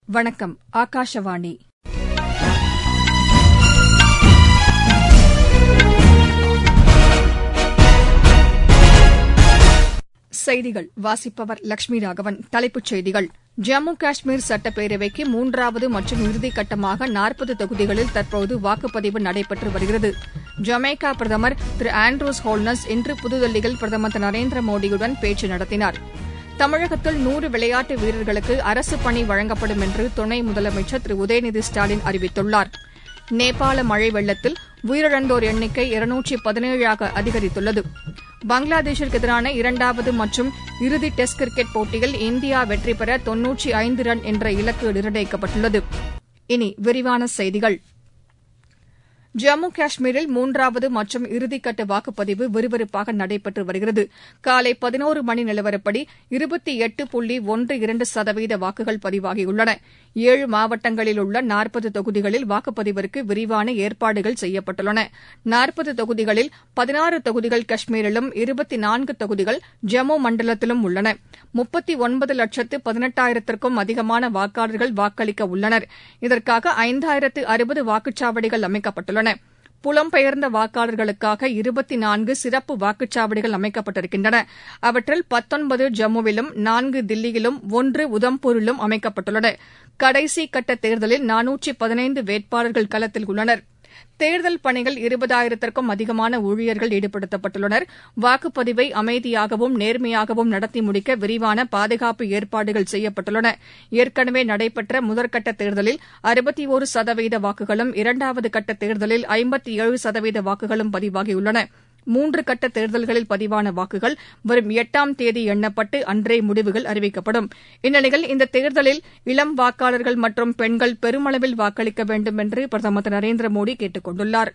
வணக்கம் ஆகாஷவாணி செய்திகள் வாசிப்பவர் லட்சுமி ராகவன் தலைப்புச் செய்திகள் ஜம்மு காஷ்மீர் சட்டப்பேரவைக்கு மூன்றாவது மற்றும் இறுதிக்கட்டமாக நாற்பது தொகுதிகளில் தற்போது வாக்குப்பதிவு நடைபெற்று வருகிறது ஜமைக்கா பிரதமர் திரு ஆண்ட்ரூஸ் ஹோல்னஸ் இன்று புதுதில்லியில் பிரதமர் திரு நரேந்திர மோடியுடன் பேச்சு நடத்தினார் தமிழகத்தில் நூறு விளையாட்டு வீரர்களுக்கு அரசு பணி வழங்கப்படும் என்று துணை முதலமைச்சர் திரு உதயநிதி ஸ்டாலின் அறிவித்துள்ளார் நேபாள மழை வெள்ளத்தில் உயிரிழந்தோர் எண்ணிக்கை இருநூற்றி பதினேழாக அதிகரித்துள்ளது பங்களாதேஷிற்கு எதிரான இரண்டாவது மற்றும் இறுதி டெஸ்ட் கிரிக்கெட் போட்டியில் இந்தியா வெற்றி பெற தொன்னூற்றி ஐந்து ரன் என்ற இலக்கு நிர்ணயிக்கப்பட்டுள்ளது இனி விரிவான செய்திகள் ஜம்மு காஷ்மீரில் மூன்றாவது மற்றும் இறுதிக்கட்ட வாக்குப்பதிவு விறுவிறுப்பாக நடைபெற்று வருகிறது காலை பதினோரு மணி நிலவரப்படி இருபத்தி எட்டு புள்ளி ஒன்று இரண்டு சதவீத வாக்குகள் பதிவாகியுள்ளன ஏழு மாவட்டங்களில் உள்ள நாற்பது தொகுதிகளில் வாக்குப்பதிவிற்கு விரிவான ஏற்பாடுகள் செய்யப்பட்டுள்ளன நாற்பது தொகுதிகளில் பதினாறு தொகுதிகள் காஷ்மீரிலும் இருபத்தி நான்கு தொகுதிகள் ஜம்மு மண்டலத்திலும் உள்ளன முப்பத்தி ஒன்பது லட்சத்து பதினெட்டாயிரத்திற்கும் அதிகமான வாக்காளர்கள் வாக்களிக்க உள்ளனர் இதற்காக ஐந்தாயிரத்து அறுபது வாக்குச்சாவடிகள் அமைக்கப்பட்டுள்ளன புலம்பெயர்ந்த வாக்காளர்களுக்காக இருபத்தி நான்கு சிறப்பு வாக்குச்சாவடிகள் அமைக்கப்பட்டிருக்கின்றன அவற்றில் பத்தொன்பது ஜம்முவிலும் நான்கு தில்லியிலும் ஒன்று உதம்பூரிலும் அமைக்கப்பட்டுள்ளன கடைசி கட்ட தேர்தலில் நானூற்றி பதினைந்து வேட்பாளர்கள் களத்தில் உள்ளனர் தேர்தல் பணியில் இருபதாயிரத்திற்கும் அதிகமான ஊழியர்கள் ஈடுபடுத்தப்பட்டுள்ளனர் வாக்குப்பதிவை அமைதியாகவும் நேர்மையாகவும் நடத்தி முடிக்க விரிவான பாதுகாப்பு ஏற்பாடுகள் செய்யப்பட்டுள்ளன ஏற்கனவே நடைபெற்ற முதற்கட்ட தேர்தலில் அறுபத்தி ஒரு சதவீத வாக்குகளும் இரண்டாவது கட்ட தேர்தலில் ஐம்பத்தி ஏழு சதவீத வாக்குகளும் பதிவாகியுள்ளன மூன்று கட்ட தேர்தல்களில் பதிவான வாக்குகள் வரும் எட்டாம் தேதி எண்ணப்பட்டு அன்றே முடிவுகள் அறிவிக்கப்படும் இந்நிலையில் இந்த தேர்தலில் இளம் வாக்காளர்கள் மற்றும் பெண்கள் பெருமளவில் வாக்களிக்க வேண்டும் என்று பிரதமர் திரு நரேந்திர மோடி கேட்டுக் கொண்டுள்ளார்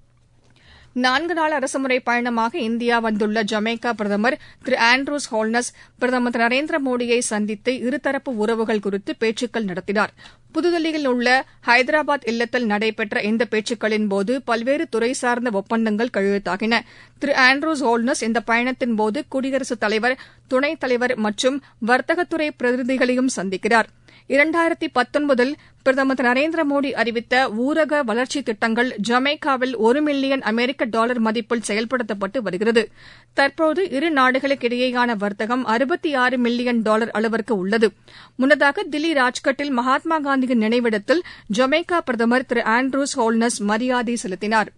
நான்கு நாள் அரசுமுறை பயணமாக இந்தியா வந்துள்ள ஜமைக்கா பிரதமர் திரு ஆண்ட்ரூஸ் ஹோல்னஸ் பிரதமர் திரு நரேந்திர மோடியை சந்தித்து இருதரப்பு உறவுகள் குறித்து பேச்சுக்கள் நடத்தினார் புதுதில்லியில் உள்ள ஹைதராபாத் இல்லத்தில் நடைபெற்ற இந்த பேச்சுக்களின்போது பல்வேறு துறை சார்ந்த ஒப்பந்தங்கள் கையெழுத்தாகின திரு ஆண்ட்ரூஸ் ஹோல்னஸ் இந்த பயணத்தின்போது குடியரசுத் தலைவர் துணைத் தலைவர் மற்றும் வர்த்தகத்துறை பிரதிநிதிகளையும் சந்திக்கிறார் இரண்டாயிரத்தி பத்தொன்பதில் பிரதமர் திரு நரேந்திர மோடி அறிவித்த ஊரக வளர்ச்சித் திட்டங்கள் ஜமைக்காவில் ஒரு மில்லியன் அமெரிக்க டாலர் மதிப்பில் செயல்படுத்தப்பட்டு வருகிறது தற்போது இரு நாடுகளுக்கிடையேயான வர்த்தகம் அறுபத்தி ஆறு மில்லியன் டாலர் அளவிற்கு உள்ளது முன்னதாக தில்லி ராஜ்கட்டில் மகாத்மா காந்தியின் நினைவிடத்தில் ஜமைக்கா பிரதமர் திரு ஆண்ட்ரூஸ் ஹோல்னஸ் மரியாதை செலுத்தினார்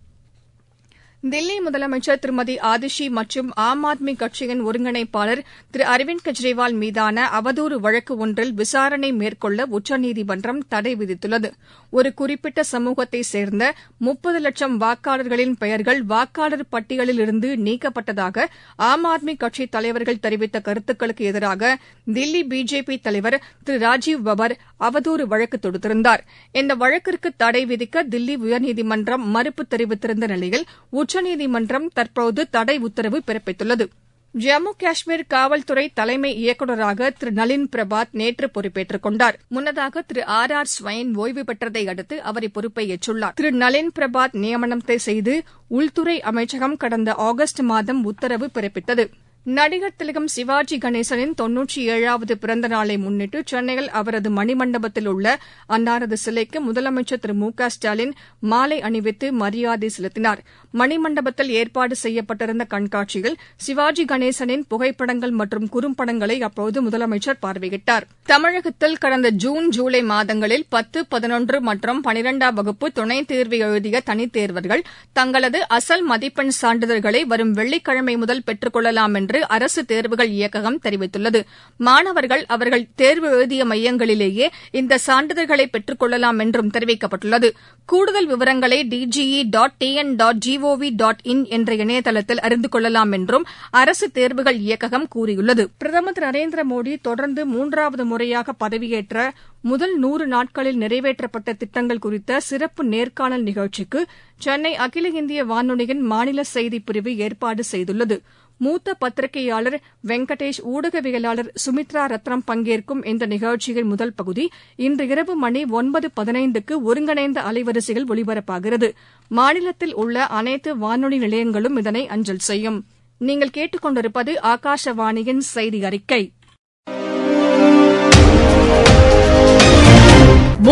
தில்லி முதலமைச்சர் திருமதி ஆதிஷி மற்றும் ஆம் ஆத்மி கட்சியின் ஒருங்கிணைப்பாளர் திரு அரவிந்த் கெஜ்ரிவால் மீதான அவதூறு வழக்கு ஒன்றில் விசாரணை மேற்கொள்ள உச்சநீதிமன்றம் தடை விதித்துள்ளது ஒரு குறிப்பிட்ட சமூகத்தைச் சேர்ந்த முப்பது லட்சம் வாக்காளர்களின் பெயர்கள் வாக்காளர் பட்டியலிலிருந்து நீக்கப்பட்டதாக ஆம் ஆத்மி கட்சி தலைவர்கள் தெரிவித்த கருத்துக்களுக்கு எதிராக தில்லி பிஜேபி தலைவர் திரு ராஜீவ் பவர் அவதூறு வழக்கு தொடுத்திருந்தார் இந்த வழக்கிற்கு தடை விதிக்க தில்லி உயர்நீதிமன்றம் மறுப்பு தெரிவித்திருந்த நிலையில் உச்சநீதிமன்றம் தற்போது தடை உத்தரவு பிறப்பித்துள்ளது ஜம்மு காஷ்மீர் காவல்துறை தலைமை இயக்குநராக திரு நளின் பிரபாத் நேற்று பொறுப்பேற்றுக் கொண்டார் முன்னதாக திரு ஆர் ஆர் ஸ்வைன் ஓய்வு பெற்றதை அடுத்து அவர் இப்பொறுப்பை ஏற்றுள்ளார் திரு நளின் பிரபாத் நியமனத்தை செய்து உள்துறை அமைச்சகம் கடந்த ஆகஸ்ட் மாதம் உத்தரவு பிறப்பித்தது நடிகர் திலகம் சிவாஜி கணேசனின் தொன்னூற்றி ஏழாவது பிறந்த நாளை முன்னிட்டு சென்னையில் அவரது மணிமண்டபத்தில் உள்ள அன்னாரது சிலைக்கு முதலமைச்சர் திரு மு க ஸ்டாலின் மாலை அணிவித்து மரியாதை செலுத்தினார் மணிமண்டபத்தில் ஏற்பாடு செய்யப்பட்டிருந்த கண்காட்சியில் சிவாஜி கணேசனின் புகைப்படங்கள் மற்றும் குறும்படங்களை அப்போது முதலமைச்சர் பார்வையிட்டார் தமிழகத்தில் கடந்த ஜூன் ஜூலை மாதங்களில் பத்து பதினொன்று மற்றும் பனிரெண்டாம் வகுப்பு துணைத் தேர்வு எழுதிய தனித் தேர்வர்கள் தங்களது அசல் மதிப்பெண் சான்றிதழ்களை வரும் வெள்ளிக்கிழமை முதல் பெற்றுக் கொள்ளலாம் என்று என்று அரசு தேர்வுகள் இயக்ககம் தெரிவித்துள்ளது மாணவர்கள் அவர்கள் தேர்வு எழுதிய மையங்களிலேயே இந்த சான்றிதழ்களை பெற்றுக் கொள்ளலாம் என்றும் தெரிவிக்கப்பட்டுள்ளது கூடுதல் விவரங்களை D G E dot T N dot G O V dot in என்ற இணையதளத்தில் அறிந்து கொள்ளலாம் என்றும் அரசு தேர்வுகள் இயக்ககம் கூறியுள்ளது பிரதமர் திரு நரேந்திர மோடி தொடர்ந்து மூன்றாவது முறையாக பதவியேற்ற முதல் நூறு நாட்களில் நிறைவேற்றப்பட்ட திட்டங்கள் குறித்த சிறப்பு நேர்காணல் நிகழ்ச்சிக்கு சென்னை அகில இந்திய வானொலியின் மாநில செய்திப் பிரிவு ஏற்பாடு செய்துள்ளது மூத்த பத்திரிகையாளர் வெங்கடேஷ் ஊடகவியலாளர் சுமித்ரா ரத்னம் பங்கேற்கும் இந்த நிகழ்ச்சியின் முதல் பகுதி இன்று இரவு மணி ஒன்பது பதினைந்துக்கு ஒருங்கிணைந்த அலைவரிசையில் ஒலிபரப்பாகிறது மாநிலத்தில் உள்ள அனைத்து வானொலி நிலையங்களும் இதனை அஞ்சல் செய்யும் நீங்கள் கேட்டுக்கொண்டிருப்பது ஆகாஷவாணியின் செய்தி அறிக்கை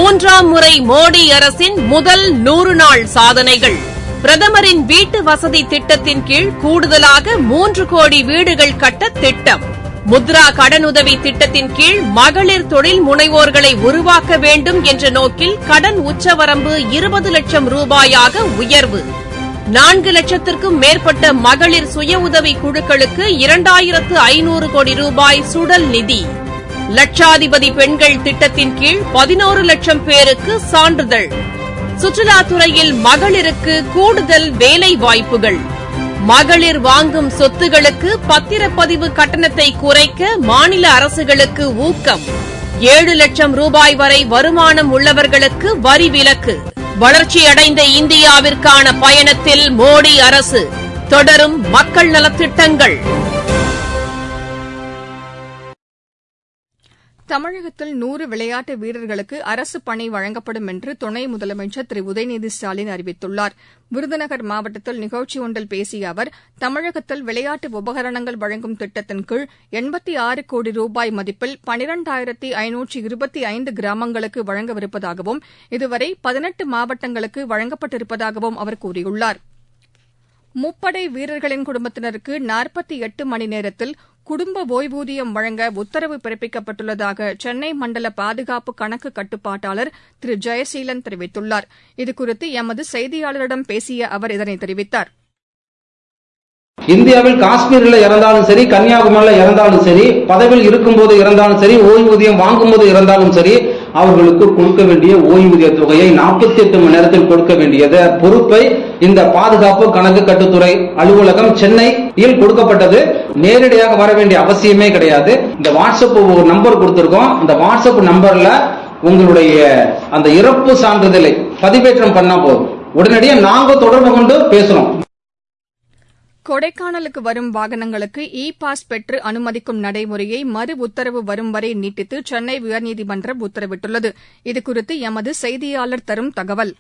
மூன்றாம் முறை மோடி அரசின் முதல் நூறு நாள் சாதனைகள் பிரதமரின் வீட்டு வசதி திட்டத்தின் கீழ் கூடுதலாக மூன்று கோடி வீடுகள் கட்ட திட்டம் முத்ரா கடனுதவி திட்டத்தின் கீழ் மகளிர் தொழில் முனைவோர்களை உருவாக்க வேண்டும் என்ற நோக்கில் கடன் உச்சவரம்பு இருபது லட்சம் ரூபாயாக உயர்வு நான்கு லட்சத்திற்கும் மேற்பட்ட மகளிர் சுய உதவி குழுக்களுக்கு இரண்டாயிரத்து ஐநூறு கோடி ரூபாய் சுடல் நிதி லட்சாதிபதி பெண்கள் திட்டத்தின் கீழ் பதினோரு லட்சம் பேருக்கு சான்றிதழ் சுற்றுலாத்துறையில் மகளிருக்கு கூடுதல் வேலை வாய்ப்புகள் மகளிர் வாங்கும் சொத்துகளுக்கு பத்திரப்பதிவு கட்டணத்தை குறைக்க மாநில அரசுகளுக்கு ஊக்கம் ஏழு லட்சம் ரூபாய் வரை வருமானம் உள்ளவர்களுக்கு வரி விலக்கு வளர்ச்சியடைந்த இந்தியாவிற்கான பயணத்தில் மோடி அரசு தொடரும் மக்கள் நலத்திட்டங்கள் தமிழகத்தில் நூறு விளையாட்டு வீரர்களுக்கு அரசு பணி வழங்கப்படும் என்று துணை முதலமைச்சர் திரு உதயநிதி ஸ்டாலின் அறிவித்துள்ளார் விருதுநகர் மாவட்டத்தில் நிகழ்ச்சி ஒன்றில் பேசிய அவர் தமிழகத்தில் விளையாட்டு உபகரணங்கள் வழங்கும் திட்டத்தின் கீழ் எண்பத்தி ஆறு கோடி ரூபாய் மதிப்பில் பனிரெண்டாயிரத்தி ஐநூற்றி இருபத்தி ஐந்து கிராமங்களுக்கு வழங்கவிருப்பதாகவும் இதுவரை பதினெட்டு மாவட்டங்களுக்கு வழங்கப்பட்டிருப்பதாகவும் அவர் கூறியுள்ளார் முப்படை வீரர்களின் குடும்பத்தினருக்கு நாற்பத்தி எட்டு மணி நேரத்தில் குடும்ப ஒய்வூதியம் வழங்க உத்தரவு பிறப்பிக்கப்பட்டுள்ளதாக சென்னை மண்டல பாதுகாப்பு கணக்கு கட்டுப்பாட்டாளர் திரு ஜெயசீலன் தெரிவித்துள்ளார் இதுகுறித்து எமது செய்தியாளரிடம் பேசிய அவர் இதனை தெரிவித்தார் இந்தியாவில் காஷ்மீர்ல இறந்தாலும் சரி கன்னியாகுமரியில இறந்தாலும் சரி பதவியில் இருக்கும்போது இறந்தாலும் சரி ஓய்வூதியம் வாங்கும்போது இறந்தாலும் சரி அவர்களுக்கு கொடுக்க வேண்டிய ஓய்வூதிய தொகையை நாற்பத்தி எட்டு மணி நேரத்தில் கொடுக்க வேண்டியது பொறுப்பை இந்த பாதுகாப்பு கணக்கு கட்டுத்துறை அலுவலகம் சென்னையில் கொடுக்கப்பட்டது நேரடியாக வர வேண்டிய அவசியமே கிடையாது இந்த வாட்ஸ்அப் ஒரு நம்பர் கொடுத்திருக்கோம் அந்த வாட்ஸ்அப் நம்பர்ல உங்களுடைய அந்த இறப்பு சான்றிதழை பதிவேற்றம் பண்ணா போதும் உடனடியாக நாங்க தொடர்பு கொண்டு பேசுறோம் கொடைக்கானலுக்கு வரும் வாகனங்களுக்கு இ பாஸ் பெற்று அனுமதிக்கும் நடைமுறையை மறு உத்தரவு வரும் வரை நீட்டித்து சென்னை உயர்நீதிமன்றம் உத்தரவிட்டுள்ளது இதுகுறித்து எமது செய்தியாளர் தரும் தகவல்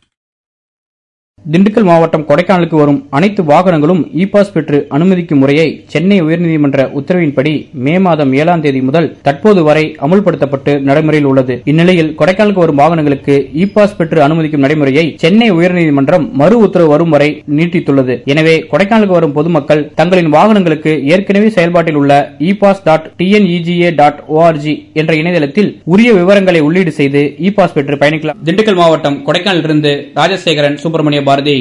திண்டுக்கல் மாவட்டம் கொடைக்கானலுக்கு வரும் அனைத்து வாகனங்களும் இ பாஸ் பெற்று அனுமதிக்கும் முறையை சென்னை உயர்நீதிமன்ற உத்தரவின்படி மே மாதம் ஏழாம் தேதி முதல் தற்போது வரை அமுல்படுத்தப்பட்டு நடைமுறையில் உள்ளது இந்நிலையில் கொடைக்கானலுக்கு வரும் வாகனங்களுக்கு இ பாஸ் பெற்று அனுமதிக்கும் நடைமுறையை சென்னை உயர்நீதிமன்றம் மறு உத்தரவு வரும் வரை நீட்டித்துள்ளது எனவே கொடைக்கானலுக்கு வரும் பொதுமக்கள் தங்களின் வாகனங்களுக்கு ஏற்கனவே செயல்பாட்டில் உள்ள E pass dot T N E G A dot O R G என்ற இணையதளத்தில் உரிய விவரங்களை உள்ளீடு செய்து இ பாஸ் பெற்று பயணிக்கலாம் திண்டுக்கல் மாவட்டம் கொடைக்கானலிலிருந்து ராஜசேகரன் சுப்பிரமணிய பாரதி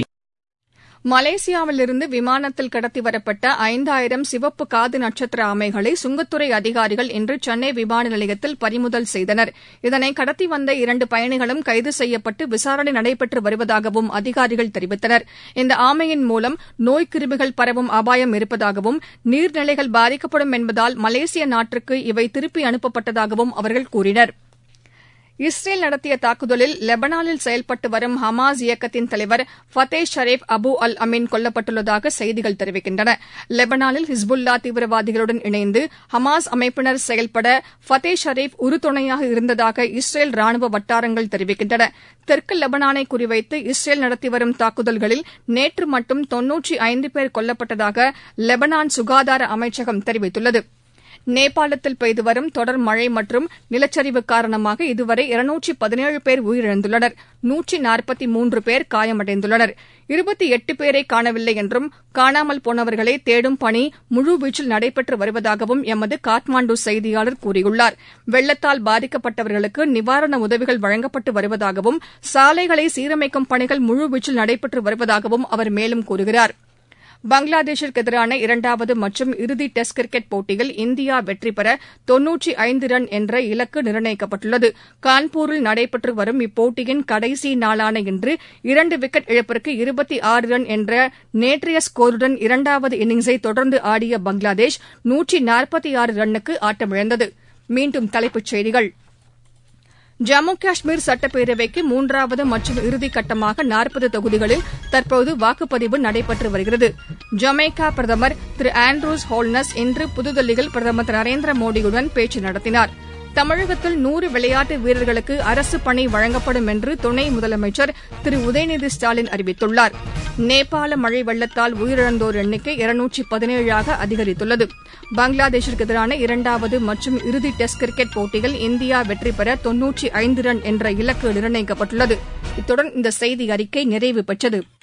மலேசியாவிலிருந்து விமானத்தில் கடத்தி வரப்பட்ட ஐந்தாயிரம் சிவப்பு காது நட்சத்திர ஆமைகளை சுங்கத்துறை அதிகாரிகள் இன்று சென்னை விமான நிலையத்தில் பறிமுதல் செய்தனர் இதனை கடத்தி வந்த இரண்டு பயணிகளும் கைது செய்யப்பட்டு விசாரணை நடைபெற்று வருவதாகவும் அதிகாரிகள் தெரிவித்தனர் இந்த ஆமையின் மூலம் நோய்க் கிருமிகள் பரவும் அபாயம் இருப்பதாகவும் நீர்நிலைகள் பாதிக்கப்படும் என்பதால் மலேசிய நாட்டிற்கு இவை திருப்பி அனுப்பப்பட்டதாகவும் அவர்கள் கூறினர் இஸ்ரேல் நடத்திய தாக்குதலில் லெபனானில் செயல்பட்டு வரும் ஹமாஸ் இயக்கத்தின் தலைவர் ஃபத்தே ஷரீப் அபு அல் அமீன் கொல்லப்பட்டுள்ளதாக செய்திகள் தெரிவிக்கின்றன லெபனானில் ஹிஸ்புல்லா தீவிரவாதிகளுடன் இணைந்து ஹமாஸ் அமைப்பினர் செயல்பட ஃபத்தே ஷரீப் உறுதுணையாக இருந்ததாக இஸ்ரேல் ராணுவ வட்டாரங்கள் தெரிவிக்கின்றன தெற்கு லெபனானை குறிவைத்து இஸ்ரேல் நடத்தி வரும் தாக்குதல்களில் நேற்று மட்டும் தொன்னூற்றி ஐந்து பேர் கொல்லப்பட்டதாக லெபனான் சுகாதார அமைச்சகம் தெரிவித்துள்ளது நேபாளத்தில் பெய்து வரும் தொடர் மழை மற்றும் நிலச்சரிவு காரணமாக இதுவரை இருநூற்றி பதினேழு பேர் உயிரிழந்துள்ளனர் நூற்றி நாற்பத்தி மூன்று பேர் காயமடைந்துள்ளனர் இருபத்தி எட்டு பேரை காணவில்லை என்றும் காணாமல் போனவர்களை தேடும் பணி முழுவீச்சில் நடைபெற்று வருவதாகவும் எமது காத்மாண்டு செய்தியாளர் கூறியுள்ளார் வெள்ளத்தால் பாதிக்கப்பட்டவர்களுக்கு நிவாரண உதவிகள் வழங்கப்பட்டு வருவதாகவும் சாலைகளை சீரமைக்கும் பணிகள் முழுவீச்சில் நடைபெற்று வருவதாகவும் அவர் மேலும் கூறுகிறார் பங்களாதேஷிற்கு எதிரான இரண்டாவது மற்றும் இறுதி டெஸ்ட் கிரிக்கெட் போட்டியில் இந்தியா வெற்றி பெற தொன்னூற்றி ஐந்து ரன் என்ற இலக்கு நிர்ணயிக்கப்பட்டுள்ளது கான்பூரில் நடைபெற்று வரும் இப்போட்டியின் கடைசி நாளான இன்று இரண்டு விக்கெட் இழப்பிற்கு இருபத்தி ஆறு ரன் என்ற நேற்றைய ஸ்கோருடன் இரண்டாவது இன்னிங்ஸை தொடர்ந்து ஆடிய பங்களாதேஷ் நூற்றி நாற்பத்தி ஆறு ரன்னுக்கு ஆட்டமிழந்தது மீண்டும் தலைப்புச் செய்திகள் ஜம்மு காஷ்மீர் சட்டப்பேரவைக்கு மூன்றாவது மற்றும் இறுதிக்கட்டமாக நாற்பது தொகுதிகளில் தற்போது வாக்குப்பதிவு நடைபெற்று வருகிறது ஜமைக்கா பிரதமர் திரு ஆண்ட்ரூஸ் ஹோல்னஸ் இன்று புதுதில்லியில் பிரதமர் திரு நரேந்திர மோடியுடன் பேச்சு நடத்தினார் தமிழகத்தில் நூறு விளையாட்டு வீரர்களுக்கு அரசு பணி வழங்கப்படும் என்று துணை முதலமைச்சர் திரு உதயநிதி ஸ்டாலின் அறிவித்துள்ளார் நேபாள மழை வெள்ளத்தால் உயிரிழந்தோர் எண்ணிக்கை இருநூற்றி பதினேழாக அதிகரித்துள்ளது பங்களாதேஷிற்கு எதிரான இரண்டாவது மற்றும் இறுதி டெஸ்ட் கிரிக்கெட் போட்டியில் இந்தியா வெற்றி பெற தொன்னூற்றி ஐந்து ரன் என்ற இலக்கு நிர்ணயிக்கப்பட்டுள்ளது இத்துடன் இந்த செய்தி அறிக்கை நிறைவு பெற்றது